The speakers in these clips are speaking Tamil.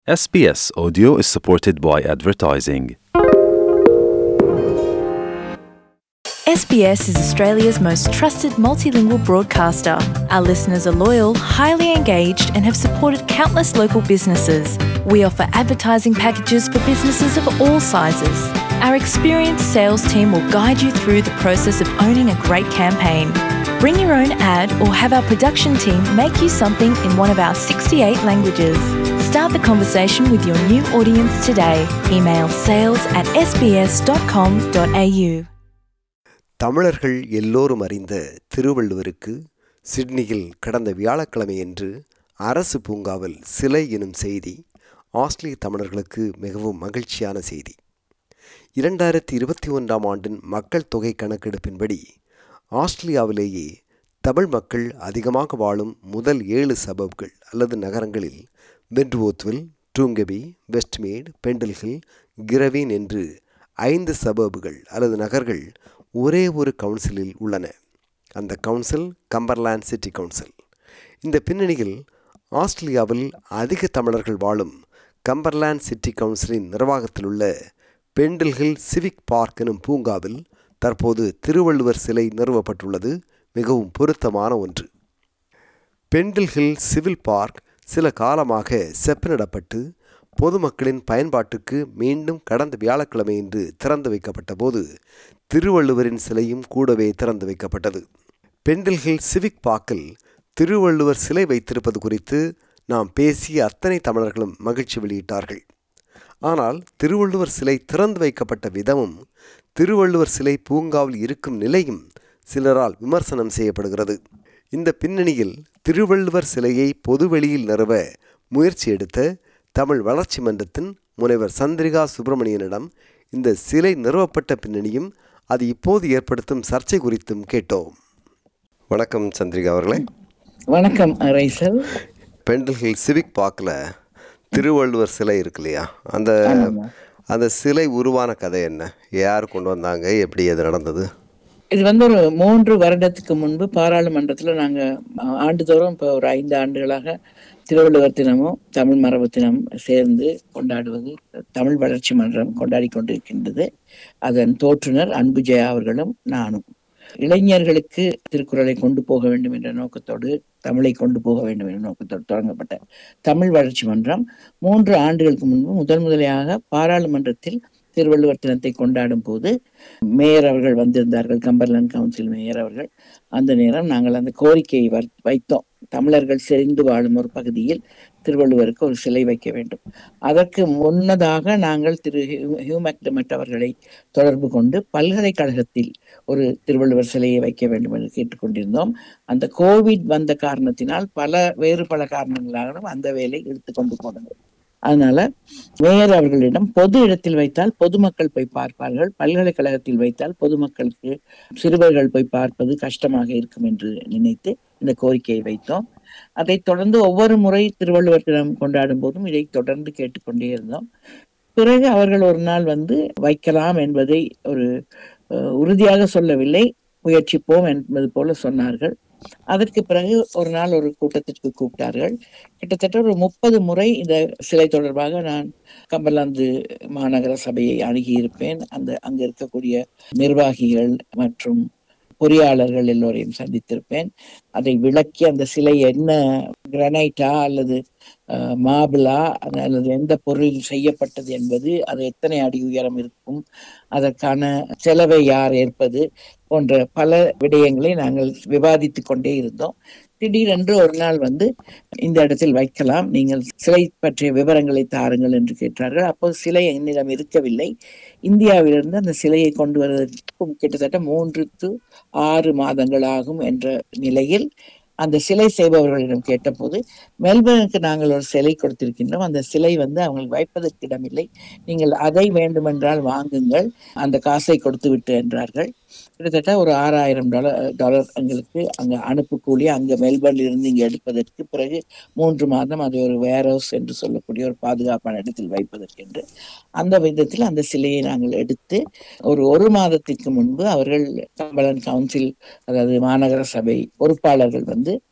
SBS Audio is supported by advertising. SBS is Australia's most trusted multilingual broadcaster. Our listeners are loyal, highly engaged, and have supported countless local businesses. We offer advertising packages for businesses of all sizes. Our experienced sales team will guide you through the process of owning a great campaign. Bring your own ad or have our production team make you something in one of our 68 languages. Start the conversation with your new audience today. Email sales at sbs.com.au. தமிழர்கள் எல்லோரும் அறிந்த திருவள்ளுவருக்கு சிட்னியில் கடந்த வியாழக்கிழமையன்று அரசு பூங்காவில் சிலை எனும் செய்தி ஆஸ்திரேலிய தமிழர்களுக்கு மிகவும் மகிழ்ச்சியான செய்தி இரண்டாயிரத்தி இருபத்தி ஒன்றாம் ஆண்டின் மக்கள் தொகை கணக்கெடுப்பின்படி ஆஸ்திரேலியாவிலேயே தமிழ் மக்கள் அதிகமாக வாழும் முதல் ஏழு சபப்கள் அல்லது நகரங்களில் வென்ட்வோத்வில் டூங்கபி வெஸ்ட்மேட் பெண்டில்ஹில் கிரவீன் என்று ஐந்து சபபுகள் அல்லது நகர்கள் ஒரே ஒரு கவுன்சிலில் உள்ளன அந்த கவுன்சில் கம்பர்லேண்ட் சிட்டி கவுன்சில் இந்த பின்னணியில் ஆஸ்திரேலியாவில் அதிக தமிழர்கள் வாழும் கம்பர்லேண்ட் சிட்டி கவுன்சிலின் நிர்வாகத்தில் உள்ள பெண்டில்ஹில் சிவிக் பார்க் எனும் பூங்காவில் தற்போது திருவள்ளுவர் சிலை நிறுவப்பட்டுள்ளது மிகவும் பொருத்தமான ஒன்று பெண்டில்ஹில் சிவில் பார்க் சில காலமாக செப்பனிடப்பட்டு பொதுமக்களின் பயன்பாட்டுக்கு மீண்டும் கடந்த வியாழக்கிழமையன்று திறந்து வைக்கப்பட்ட போது திருவள்ளுவரின் சிலையும் கூடவே திறந்து வைக்கப்பட்டது பெண்டில்ஹில் சிவிக் பார்க்கில் திருவள்ளுவர் சிலை வைத்திருப்பது குறித்து நாம் பேசிய அத்தனை தமிழர்களும் மகிழ்ச்சி வெளியிட்டார்கள் ஆனால் திருவள்ளுவர் சிலை திறந்து வைக்கப்பட்ட விதமும் திருவள்ளுவர் சிலை பூங்காவில் இருக்கும் நிலையும் சிலரால் விமர்சனம் செய்யப்படுகிறது இந்த பின்னணியில் திருவள்ளுவர் சிலையை பொதுவெளியில் நிறுவ முயற்சி எடுத்த தமிழ் வளர்ச்சி மன்றத்தின் முனைவர் சந்திரிகா சுப்பிரமணியனிடம் இந்த சிலை நிறுவப்பட்ட பின்னணியும் அது இப்போது ஏற்படுத்தும் சர்ச்சை குறித்தும் கேட்டோம் வணக்கம் சந்திரிகா அவர்களே வணக்கம் ரைசல் பெண்டில்ஹில் சிவிக் பார்க்கில் திருவள்ளுவர் சிலை இருக்கு இல்லையா அந்த அந்த சிலை உருவான கதை என்ன யார் கொண்டு வந்தாங்க எப்படி அது நடந்தது இது வந்து ஒரு மூன்று வருடத்துக்கு முன்பு பாராளுமன்றத்தில் நாங்கள் ஆண்டுதோறும் இப்போ ஒரு ஐந்து ஆண்டுகளாக திருவள்ளுவர் தினமும் தமிழ் மரபு தினம் சேர்ந்து கொண்டாடுவது தமிழ் வளர்ச்சி மன்றம் கொண்டாடி கொண்டிருக்கின்றது அதன் தோற்றுனர் அன்பு ஜெயா அவர்களும் நானும் இளைஞர்களுக்கு திருக்குறளை கொண்டு போக வேண்டும் என்ற நோக்கத்தோடு தமிழை கொண்டு போக வேண்டும் என்ற நோக்கத்தோடு தொடங்கப்பட்ட தமிழ் வளர்ச்சி மன்றம் மூன்று ஆண்டுகளுக்கு முன்பு முதல் முதலையாக பாராளுமன்றத்தில் திருவள்ளுவர் தினத்தை கொண்டாடும் போது மேயர் அவர்கள் வந்திருந்தார்கள் கம்பர்லாந்து கவுன்சில் மேயர் அவர்கள் அந்த நேரம் நாங்கள் அந்த கோரிக்கையை வைத்தோம் தமிழர்கள் செறிந்து வாழும் ஒரு பகுதியில் திருவள்ளுவருக்கு ஒரு சிலை வைக்க வேண்டும் அதற்கு முன்னதாக நாங்கள் திரு ஹியூமக்டமட் அவர்களை தொடர்பு கொண்டு பல்கலைக்கழகத்தில் ஒரு திருவள்ளுவர் சிலையை வைக்க வேண்டும் என்று கேட்டுக்கொண்டிருந்தோம் அந்த கோவிட் வந்த காரணத்தினால் பல வேறு பல காரணங்களாகவும் அந்த வேலை எடுத்துக்கொண்டு போனது அதனால மேயர் அவர்களிடம் பொது இடத்தில் வைத்தால் பொதுமக்கள் போய் பார்ப்பார்கள் பல்கலைக்கழகத்தில் வைத்தால் பொதுமக்களுக்கு சிறுவர்கள் போய் பார்ப்பது கஷ்டமாக இருக்கும் என்று நினைத்து இந்த கோரிக்கையை வைத்தோம் அதை தொடர்ந்து ஒவ்வொரு முறை திருவள்ளுவர் தினம் கொண்டாடும் போதும் இதை தொடர்ந்து கேட்டுக்கொண்டே இருந்தோம் பிறகு அவர்கள் ஒரு நாள் வந்து வைக்கலாம் என்பதை ஒரு உறுதியாக சொல்லவில்லை முயற்சிப்போம் என்பது போல சொன்னார்கள் அதற்கு பிறகு ஒரு நாள் ஒரு கூட்டத்திற்கு கூப்பிட்டார்கள் கிட்டத்தட்ட ஒரு முப்பது முறை இந்த சிலை தொடர்பாக நான் கம்பலாந்து மாநகர சபையை அணுகியிருப்பேன் அந்த அங்க இருக்கக்கூடிய நிர்வாகிகள் மற்றும் பொறியாளர்கள் எல்லோரையும் சந்தித்திருப்பேன் அதை விளக்கி அந்த சிலை என்ன கிரனைட்டா அல்லது மாபிளா அல்லது எந்த பொருளில் செய்யப்பட்டது என்பது அது எத்தனை அடி உயரம் இருக்கும் அதற்கான செலவை யார் ஏற்பது போன்ற பல விடயங்களை நாங்கள் விவாதித்து கொண்டே இருந்தோம் திடீரென்று ஒரு நாள் வந்து இந்த இடத்தில் வைக்கலாம் நீங்கள் சிலை பற்றிய விவரங்களை தாருங்கள் என்று கேட்டார்கள் அப்போது சிலை என்னிடம் இருக்கவில்லை இந்தியாவிலிருந்து அந்த சிலையை கொண்டு வருவதற்கும் கிட்டத்தட்ட மூன்று டு ஆறு மாதங்கள் ஆகும் என்ற நிலையில் அந்த சிலை செய்பவர்களிடம் கேட்டபோது மெல்பர்னுக்கு நாங்கள் ஒரு சிலை கொடுத்திருக்கின்றோம் அந்த சிலை வந்து அவங்களுக்கு வைப்பதற்கு இடமில்லை நீங்கள் அதை வேண்டுமென்றால் வாங்குங்கள் அந்த காசை கொடுத்து விட்டு என்றார்கள் கிட்டத்தட்ட ஒரு ஆறாயிரம் டாலர் டாலர் எங்களுக்கு அங்கே அனுப்பு கூலி அங்கே மெல்பர்னில் இருந்து இங்கே எடுப்பதற்கு பிறகு மூன்று மாதம் அதை ஒரு வேர் ஹவுஸ் என்று சொல்லக்கூடிய ஒரு பாதுகாப்பான இடத்தில் வைப்பதற்கென்று அந்த விதத்தில் அந்த சிலையை நாங்கள் எடுத்து ஒரு ஒரு மாதத்திற்கு முன்பு அவர்கள் கம்பளன் கவுன்சில் அதாவது மாநகர சபை பொறுப்பாளர்கள் வந்து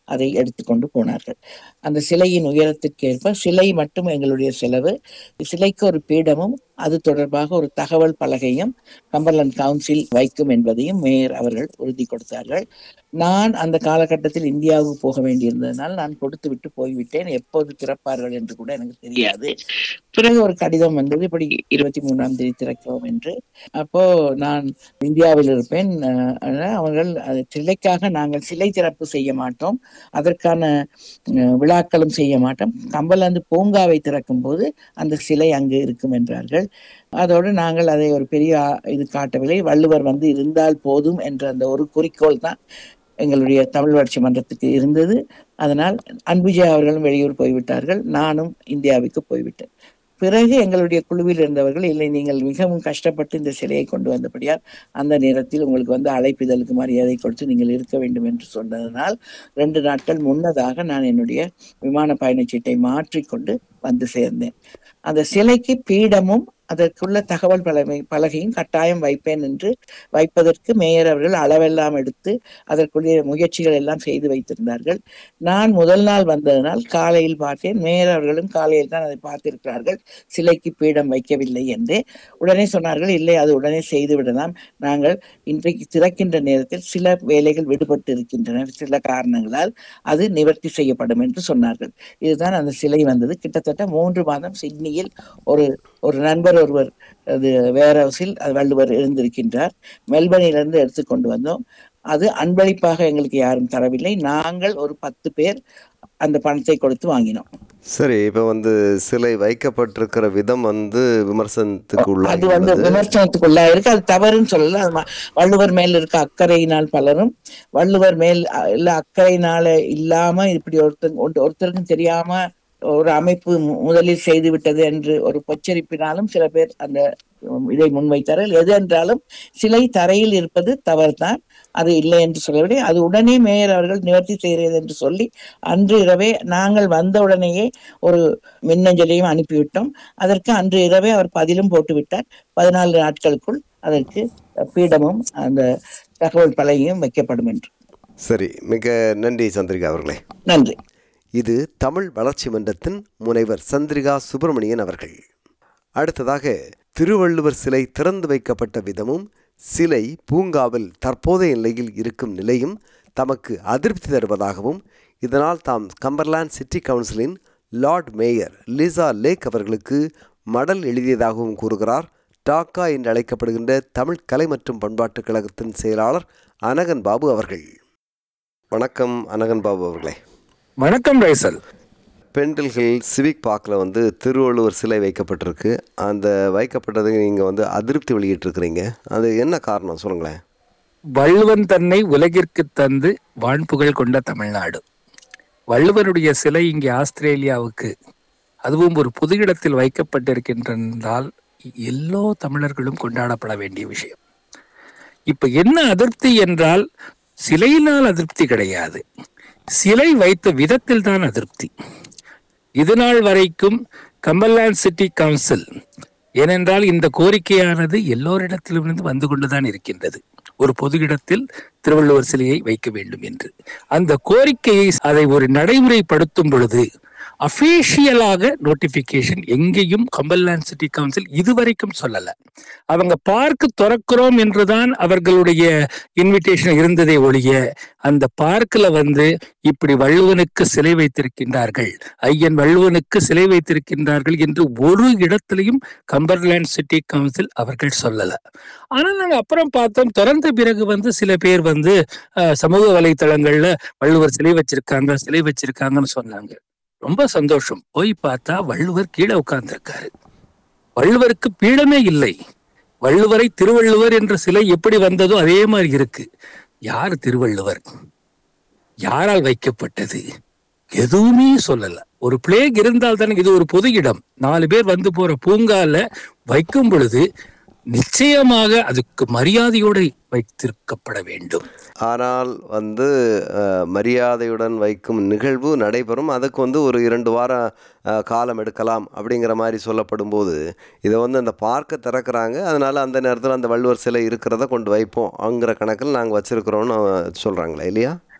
அதை எடுத்துக்கொண்டு போனார்கள் அந்த சிலையின் உயரத்திற்கேற்ப சிலை மட்டும் எங்களுடைய செலவு சிலைக்கு ஒரு பீடமும் அது தொடர்பாக ஒரு தகவல் பலகையும் கம்பர்லன் கவுன்சில் வைக்கும் என்பதையும் மேயர் அவர்கள் உறுதி கொடுத்தார்கள் நான் அந்த காலகட்டத்தில் இந்தியாவுக்கு போக வேண்டியிருந்ததனால் நான் கொடுத்து விட்டு போய்விட்டேன் எப்போது திறப்பார்கள் என்று கூட எனக்கு தெரியாது பிறகு ஒரு கடிதம் வந்தது இப்படி இருபத்தி மூணாம் தேதி திறக்கவும் என்று அப்போ நான் இந்தியாவில் இருப்பேன் அஹ், அதனால அவர்கள் அது சிலைக்காக நாங்கள் சிலை திறப்பு செய்ய மாட்டோம் அதற்கான அஹ், விழாக்களும் செய்ய மாட்டோம் கம்பலாந்து பூங்காவை திறக்கும் போது அந்த சிலை அங்கு இருக்கும் என்றார்கள் அதோடு நாங்கள் அதை ஒரு பெரிய ஆ- இது காட்டவில்லை வள்ளுவர் வந்து இருந்தால் போதும் என்ற அந்த ஒரு குறிக்கோள் தான் எங்களுடைய தமிழ் வளர்ச்சி மன்றத்துக்கு இருந்தது அதனால் அன்புஜா அவர்களும் வெளியூர் போய்விட்டார்கள் நானும் இந்தியாவுக்கு போய்விட்டேன் பிறகு எங்களுடைய குழுவில் இருந்தவர்கள் இல்லை நீங்கள் மிகவும் கஷ்டப்பட்டு இந்த சிலையை கொண்டு வந்தபடியால் அந்த நேரத்தில் உங்களுக்கு வந்து அழைப்பிதழுக்கு மரியாதை கொடுத்து நீங்கள் இருக்க வேண்டும் என்று சொன்னதனால் ரெண்டு நாட்கள் முன்னதாக நான் என்னுடைய விமான பயணச்சீட்டை மாற்றிக்கொண்டு வந்து சேர்ந்தேன் அந்த சிலைக்கு பீடமும் அதற்குள்ள தகவல் பலகை பலகையும் கட்டாயம் வைப்பேன் என்று வைப்பதற்கு மேயர் அவர்கள் அளவெல்லாம் எடுத்து அதற்குரிய முயற்சிகள் எல்லாம் செய்து வைத்திருந்தார்கள் நான் முதல் நாள் வந்ததனால் காலையில் பார்த்தேன் மேயர் அவர்களும் காலையில் தான் அதை பார்த்திருக்கிறார்கள் சிலைக்கு பீடம் வைக்கவில்லை என்று உடனே சொன்னார்கள் இல்லை அது உடனே செய்து விடலாம் நாங்கள் இன்றைக்கு திறக்கின்ற நேரத்தில் சில வேலைகள் விடுபட்டு இருக்கின்றன சில காரணங்களால் அது நிவர்த்தி செய்யப்படும் என்று சொன்னார்கள் இதுதான் அந்த சிலை வந்தது கிட்டத்தட்ட மூன்று மாதம் சிட்னியில் ஒரு ஒரு நண்பர் ஒருவர் அது வேர் ஹவுஸில் அது வள்ளுவர் இருந்திருக்கின்றார் மெல்பர்னிலிருந்து எடுத்துக்கொண்டு வந்தோம் அது அன்பளிப்பாக எங்களுக்கு யாரும் தரவில்லை நாங்கள் ஒரு பத்து பேர் அந்த பணத்தை கொடுத்து வாங்கினோம் சரி இப்போ வந்து சிலை வைக்கப்பட்டிருக்கிற விதம் வந்து விமர்சனத்துக்கு அது வந்து உள்ளாகிறது விமர்சனத்துக்குள்ளா இருக்கு அது தவறுன்னு சொல்லல அது ம- வள்ளுவர் மேல் இருக்க அக்கறையினால் பலரும் வள்ளுவர் மேல் அ- இல்ல அக்கறையினால இல்லாம இப்படி ஒருத்தங்க ஒருத்த- ஒருத்தருக்கும் தெரியாம ஒரு அமைப்பு மு- முதலில் செய்து விட்டது என்று ஒரு பொச்சரிப்பினாலும் சில பேர் அந்த உம், இதை முன்வைத்தார்கள் எது என்றாலும் சிலை தரையில் இருப்பது தவறுதான் அது இல்லை என்று சொல்லவில்லை அது உடனே மேயர் அவர்கள் நிவர்த்தி செய்கிறது என்று சொல்லி அன்று இரவே நாங்கள் வந்த உடனேயே ஒரு மின்னஞ்சலையும் அனுப்பிவிட்டோம் அதற்கு அன்று இரவே அவர் பதிலும் போட்டு விட்டார் பதினாலு நாட்களுக்குள் அதற்கு பீடமும் அந்த தகவல் பலகையும் வைக்கப்படும் என்று சரி மிக நன்றி சந்திரிகா அவர்களே நன்றி இது தமிழ் வளர்ச்சி மன்றத்தின் முனைவர் சந்திரிகா சுப்பிரமணியன் அவர்கள் அடுத்ததாக திருவள்ளுவர் சிலை திறந்து வைக்கப்பட்ட விதமும் சிலை பூங்காவில் தற்போதைய நிலையில் இருக்கும் நிலையும் தமக்கு அதிருப்தி தருவதாகவும் இதனால் தாம் கம்பர்லாந்து சிட்டி கவுன்சிலின் லார்ட் மேயர் லிசா லேக் அவர்களுக்கு மடல் எழுதியதாகவும் கூறுகிறார் டாக்கா என்று அழைக்கப்படுகின்ற தமிழ் கலை மற்றும் பண்பாட்டுக் கழகத்தின் செயலாளர் அனகன் பாபு அவர்கள் வணக்கம் அனகன் பாபு அவர்களே வணக்கம் ரைசல் பெண்டில்கள் சிவிக் பார்க்கில் வந்து திருவள்ளுவர் சிலை வைக்கப்பட்டிருக்கு அந்த வைக்கப்பட்டதுக்கு நீங்கள் வந்து அதிருப்தி வெளியிட்டிருக்கிறீங்க அது என்ன காரணம் சொல்லுங்களேன் வள்ளுவன் தன்னை உலகிற்கு தந்து வான்புகழ் கொண்ட தமிழ்நாடு வள்ளுவருடைய சிலை இங்கே ஆஸ்திரேலியாவுக்கு அதுவும் ஒரு புது இடத்தில் வைக்கப்பட்டிருக்கின்றால் எல்லோ தமிழர்களும் கொண்டாடப்பட வேண்டிய விஷயம் இப்ப என்ன அதிருப்தி என்றால் சிலையினால் அதிருப்தி கிடையாது சிலை வைத்த விதத்தில் தான் அதிருப்தி இதுநாள் வரைக்கும் கம்பர்லாந்து சிட்டி கவுன்சில் ஏனென்றால் இந்த கோரிக்கையானது எல்லோரிடத்திலிருந்து வந்து கொண்டுதான் இருக்கின்றது ஒரு பொது இடத்தில் திருவள்ளுவர் சிலையை வைக்க வேண்டும் என்று அந்த கோரிக்கையை அதை ஒரு நடைமுறைப்படுத்தும் பொழுது அபிஷியலாக நோட்டிபிகேஷன் எங்கேயும் கம்பர்லாந்து சிட்டி கவுன்சில் இதுவரைக்கும் சொல்லல அவங்க பார்க் திறக்கிறோம் என்றுதான் அவர்களுடைய இன்விடேஷன் இருந்ததே ஒழிய அந்த பார்க்ல வந்து இப்படி வள்ளுவனுக்கு சிலை வைத்திருக்கின்றார்கள் ஐயன் வள்ளுவனுக்கு சிலை வைத்திருக்கின்றார்கள் என்று ஒரு இடத்திலையும் கம்பர்லாந்து சிட்டி கவுன்சில் அவர்கள் சொல்லல ஆனா நாங்க அப்புறம் பார்த்தோம் திறந்த பிறகு வந்து சில பேர் வந்து அஹ், சமூக வலைத்தளங்கள்ல வள்ளுவர் சிலை வச்சிருக்காங்க சிலை வச்சிருக்காங்கன்னு சொன்னாங்க ரொம்ப சந்தோஷம் போய் பார்த்தா வள்ளுவர் கீழே உட்கார்ந்திருக்காரு வள்ளுவருக்கு பீடமே இல்லை வள்ளுவரை திருவள்ளுவர் என்ற சிலை எப்படி வந்ததோ அதே மாதிரி இருக்கு யார் திருவள்ளுவர் யாரால் வைக்கப்பட்டது எதுவுமே சொல்லல ஒரு பிளேக் இருந்தால் தானே இது ஒரு பொது இடம் நாலு பேர் வந்து போற பூங்கால வைக்கும் பொழுது நிச்சயமாக அதுக்கு மரியாதையோடு வைத்திருக்கப்பட வேண்டும் ஆனால் வந்து அஹ், மரியாதையுடன் வைக்கும் நிகழ்வு நடைபெறும் அதுக்கு வந்து ஒரு இரண்டு வாரம் அஹ், காலம் எடுக்கலாம் அப்படிங்கிற மாதிரி சொல்லப்படும் போது இதை வந்து அந்த பார்க்கை திறக்கிறாங்க அதனால் அந்த நேரத்தில் அந்த வள்ளுவர் சிலை இருக்கிறத கொண்டு வைப்போம் அங்கிற கணக்கில் நாங்கள் வச்சுருக்குறோன்னு சொல்கிறாங்களே இல்லையா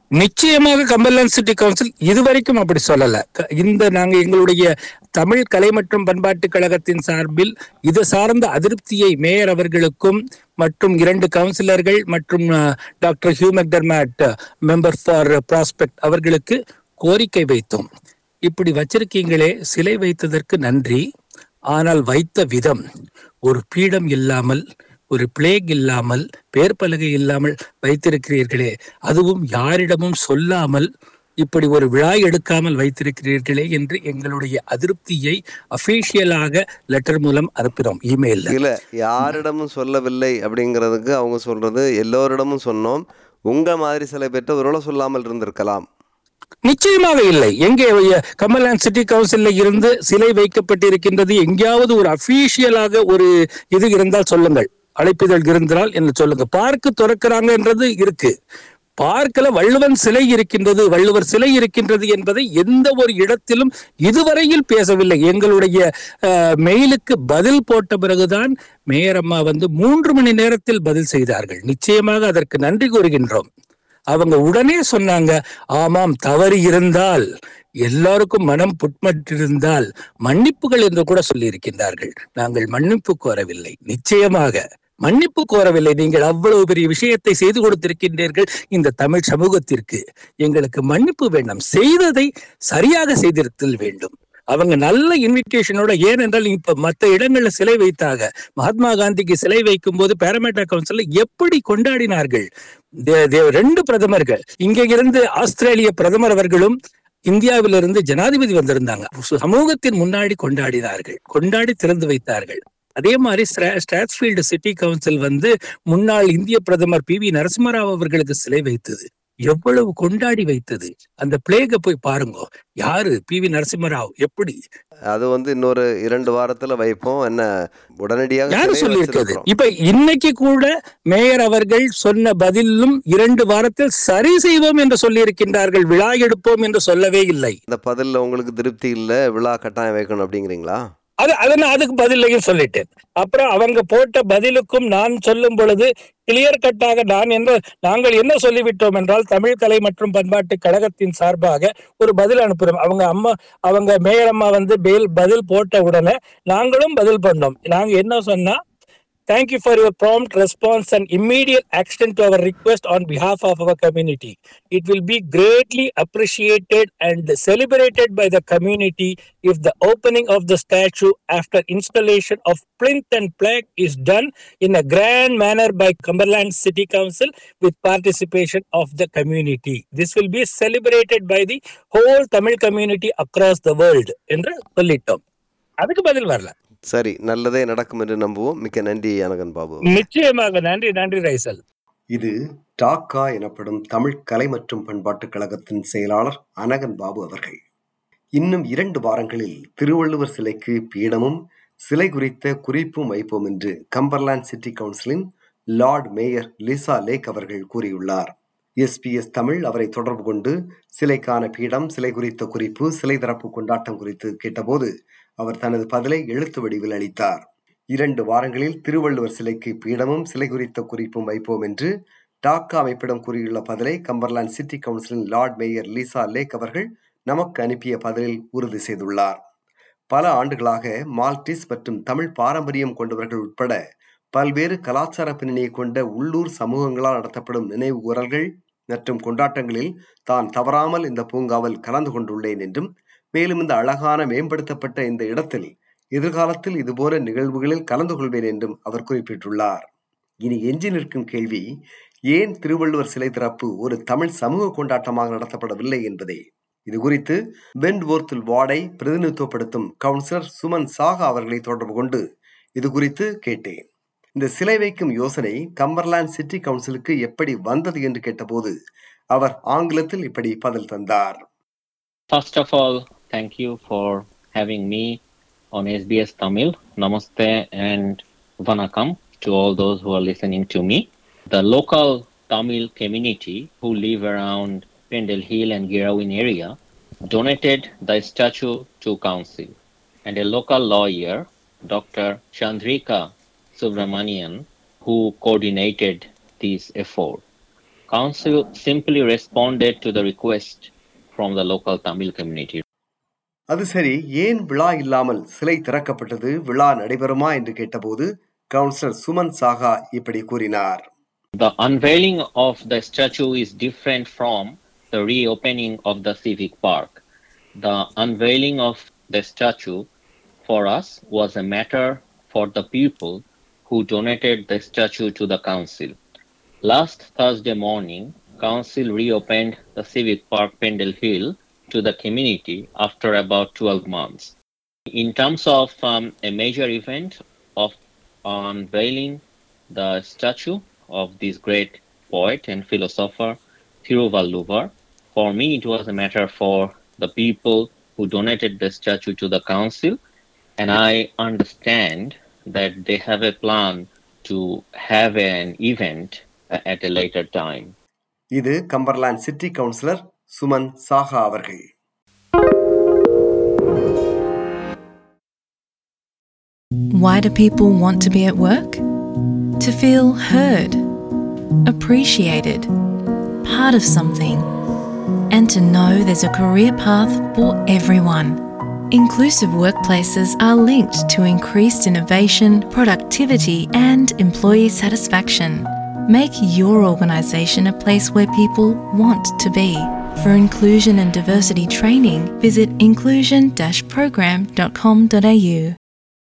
நிச்சயமாக கம்பர்லாந்து சிட்டி கவுன்சில் இதுவரைக்கும் அப்படி சொல்லல க- இந்த நாங்க எங்களுடைய தமிழ் கலை மற்றும் பண்பாட்டு கழகத்தின் சார்பில் இது சார்ந்த அதிருப்தியை மேயர் அவர்களுக்கும் மற்றும் இரண்டு கவுன்சிலர்கள் மற்றும் அஹ், doctor Hugh McDermott member for Prospect அவர்களுக்கு கோரிக்கை வைத்தோம் இப்படி வச்சிருக்கீங்களே சிலை வைத்ததற்கு நன்றி ஆனால் வைத்த விதம் ஒரு பீடம் இல்லாமல் ஒரு பிளேக் இல்லாமல் பேர் பலகை இல்லாமல் வைத்திருக்கிறீர்களே அதுவும் யாரிடமும் சொல்லாமல் இப்படி ஒரு விழா எடுக்காமல் வைத்திருக்கிறீர்களே என்று எங்களுடைய அதிருப்தியை அபிஷியலாக லெட்டர் மூலம் அனுப்பினோம் இமெயில்ல இல்ல யாரிடமும் சொல்லவில்லை அப்படிங்கிறதுக்கு அவங்க சொல்றது எல்லோரிடமும் சொன்னோம் உங்க மாதிரி சில பேர்ட்ட ஒருவேளை சொல்லாமல் இருந்திருக்கலாம் நிச்சயமாக இல்லை எங்கே அஹ், கமல்ஹாசன் சிட்டி கவுன்சில்ல இருந்து சிலை வைக்கப்பட்டிருக்கின்றது எங்கேயாவது ஒரு அபிஷியலாக ஒரு இது இருந்தால் சொல்லுங்கள் அழைப்பிதழ் இருந்தால் என்று சொல்லுங்க பார்க்கு திறக்கிறாங்கன்றது இருக்கு பார்க்கல வள்ளுவன் சிலை இருக்கின்றது வள்ளுவர் சிலை இருக்கின்றது என்பதை எந்த ஒரு இடத்திலும் இதுவரையில் பேசவில்லை எங்களுடைய அஹ், மெயிலுக்கு பதில் போட்ட பிறகுதான் மேயர் அம்மா வந்து மூன்று மணி நேரத்தில் பதில் செய்தார்கள் நிச்சயமாக அதற்கு நன்றி கூறுகின்றோம் அவங்க உடனே சொன்னாங்க ஆமாம் தவறு இருந்தால் எல்லாருக்கும் மனம் புட்மற்றிருந்தால் மன்னிப்புகள் என்று கூட சொல்லியிருக்கின்றார்கள் நாங்கள் மன்னிப்பு கோரவில்லை நிச்சயமாக மன்னிப்பு கோரவில்லை நீங்கள் அவ்வளவு பெரிய விஷயத்தை செய்து கொடுத்திருக்கின்றீர்கள் இந்த தமிழ் சமூகத்திற்கு எங்களுக்கு மன்னிப்பு வேண்டாம் செய்ததை சரியாக செய்திருத்தல் வேண்டும் அவங்க நல்ல இன்விடேஷனோட ஏனென்றால் இப்ப மத்த இடங்கள்ல சிலை வைத்தாங்க மகாத்மா காந்திக்கு சிலை வைக்கும் போது பேரமேட்டா கவுன்சில் எப்படி கொண்டாடினார்கள் தே- தே- ரெண்டு பிரதமர்கள் இங்க இருந்து ஆஸ்திரேலிய பிரதமர் அவர்களும் இந்தியாவிலிருந்து ஜனாதிபதி வந்திருந்தாங்க சமூகத்தின் முன்னாடி கொண்டாடினார்கள் கொண்டாடி திறந்து வைத்தார்கள் அதே மாதிரி ஸ்ட்ரா- ஸ்ட்ராத்ஃபீல்டு சிட்டி கவுன்சில் வந்து முன்னாள் இந்திய பிரதமர் பி வி நரசிம்மராவ் அவர்களுக்கு சிலை வைத்தது எவ்வளவு கொண்டாடி வைத்தது அந்த பிளேக போய் பாருங்க யாரு பி வி நரசிம்மராவ் எப்படி அது வந்து இன்னொரு இரண்டு வாரத்துல வைப்போம் என்ன உடனடியாக யாரு சிலையை சொல்லி இருக்கிறது வச்சிருக்கிறோம். இப்ப இன்னைக்கு கூட மேயர் அவர்கள் சொன்ன பதிலும் இரண்டு வாரத்தில் சரி செய்வோம் என்று சொல்லி இருக்கின்றார்கள் விழா எடுப்போம் என்று சொல்லவே இல்லை இந்த பதில்ல உங்களுக்கு திருப்தி இல்ல விழா கட்டாயம் வைக்கணும் அப்படிங்கிறீங்களா அது அதை நான் அதுக்கு பதிலையும் சொல்லிட்டேன் அப்புறம் அவங்க போட்ட பதிலுக்கும் நான் சொல்லும் பொழுது கிளியர் கட்டாக நான் என்ன நாங்கள் என்ன சொல்லிவிட்டோம் என்றால் தமிழ் கலை மற்றும் பண்பாட்டு கழகத்தின் சார்பாக ஒரு பதில் அனுப்புறோம் அவங்க அம்மா அவங்க மேயர் அம்மா வந்து பேல் பதில் போட்ட உடனே நாங்களும் பதில் பண்ணோம் நாங்க என்ன சொன்னா Thank you for your prompt response and immediate action to our request on behalf of our community. It will be greatly appreciated and celebrated by the community if the opening of the statue after installation of plinth and plaque is done in a grand manner by Cumberland City Council with participation of the community. This will be celebrated by the whole Tamil community across the world. என்று சொல்லிட்டோம் அதுக்கு பதில் வரல சரி நல்லதே நடக்கும் என்று நம்புவோம் மிக்க நன்றி அனகன் பாபு நிச்சயமாக நன்றி நன்றி ரைசல் இது டாக்கா எனப்படும் தமிழ் கலை மற்றும் பண்பாட்டுக் கழகத்தின் செயலாளர் அனகன் பாபு அவர்கள் இன்னும் இரண்டு வாரங்களில் திருவள்ளுவர் சிலைக்கு பீடமும் சிலை குறித்த குறிப்பும் வைப்போம் என்று கம்பர்லாந்து சிட்டி கவுன்சிலின் லார்ட் மேயர் லிசா லேக் அவர்கள் கூறியுள்ளார் எஸ்பிஎஸ் தமிழ் அவரை தொடர்பு கொண்டு சிலைக்கான பீடம் சிலை குறித்த குறிப்பு சிலை தரப்பு கொண்டாட்டம் குறித்து கேட்டபோது அவர் தனது பதிலை எழுத்து வடிவில் அளித்தார் இரண்டு வாரங்களில் திருவள்ளுவர் சிலைக்கு பீடமும் சிலை குறித்த குறிப்பும் வைப்போம் என்று டாக்கா அமைப்பிடம் கூறியுள்ள பதிலை கம்பர்லாந்து சிட்டி கவுன்சிலின் லார்ட் மேயர் லீசா லேக் அவர்கள் நமக்கு அனுப்பிய பதிலில் உறுதி செய்துள்ளார் பல ஆண்டுகளாக மால்டிஸ் மற்றும் தமிழ் பாரம்பரியம் கொண்டவர்கள் உட்பட பல்வேறு கலாச்சார பின்னணியை கொண்ட உள்ளூர் சமூகங்களால் நடத்தப்படும் நினைவு கூறல்கள் மற்றும் கொண்டாட்டங்களில் தான் தவறாமல் இந்த பூங்காவில் கலந்து கொண்டுள்ளேன் என்றும் மேலும் இந்த அழகான மேம்படுத்தப்பட்ட இந்த இடத்தில் எதிர்காலத்தில் இதுபோன்ற நிகழ்வுகளில் கலந்து கொள்வேன் என்றும் அவர் குறிப்பிட்டுள்ளார் இனி எஞ்சி நிற்கும் கேள்வி ஏன் திருவள்ளுவர் சிலை திறப்பு ஒரு தமிழ் சமூக கொண்டாட்டமாக நடத்தப்படவில்லை என்பதே இது குறித்து வென்ட்வோர்த்தில் வார்டை பிரதிநிதித்துவப்படுத்தும் கவுன்சிலர் சுமன் சாகா அவர்களை தொடர்பு கொண்டு இது குறித்து கேட்டேன் இந்த சிலை வைக்கும் யோசனை கம்பர்லாந்து சிட்டி கவுன்சிலுக்கு எப்படி வந்தது என்று கேட்டபோது அவர் ஆங்கிலத்தில் இப்படி பதில் தந்தார் First of all, thank you for having me on SBS Tamil. Namaste and Vanakam to all those who are listening to me. The local Tamil community who live around Pendle Hill and Girawin area donated the statue to council and a local lawyer, Dr. Chandrika Subramanian, who coordinated this effort. Council simply responded to the request from the local Tamil community. அது சரி ஏன் விழா இல்லாமல் சிலை திறக்கப்பட்டது விழா நடைபெறுமா என்று கேட்டபோது கவுன்சிலர் சுமன் சாகா இப்படி கூறினார் The unveiling of the statue is different from the reopening of the civic park. The unveiling of the statue for us was a matter for the people who donated the statue to the council. Last Thursday morning, council reopened the civic park Pendle Hill to the community after about 12 months. In terms of um, a major event of unveiling the statue of this great poet and philosopher Thiruvalluvar, for me it was a matter for the people who donated the statue to the council, and I understand that they have a plan to have an event uh, at a later time. இது Cumberland City councillor Suman Saha அவர்கள் Why do people want to be at work? To feel heard, appreciated, part of something, and to know there's a career path for everyone. Inclusive workplaces are linked to increased innovation, productivity, and employee satisfaction. Make your organisation a place where people want to be. For inclusion and diversity training, visit inclusion-program.com.au.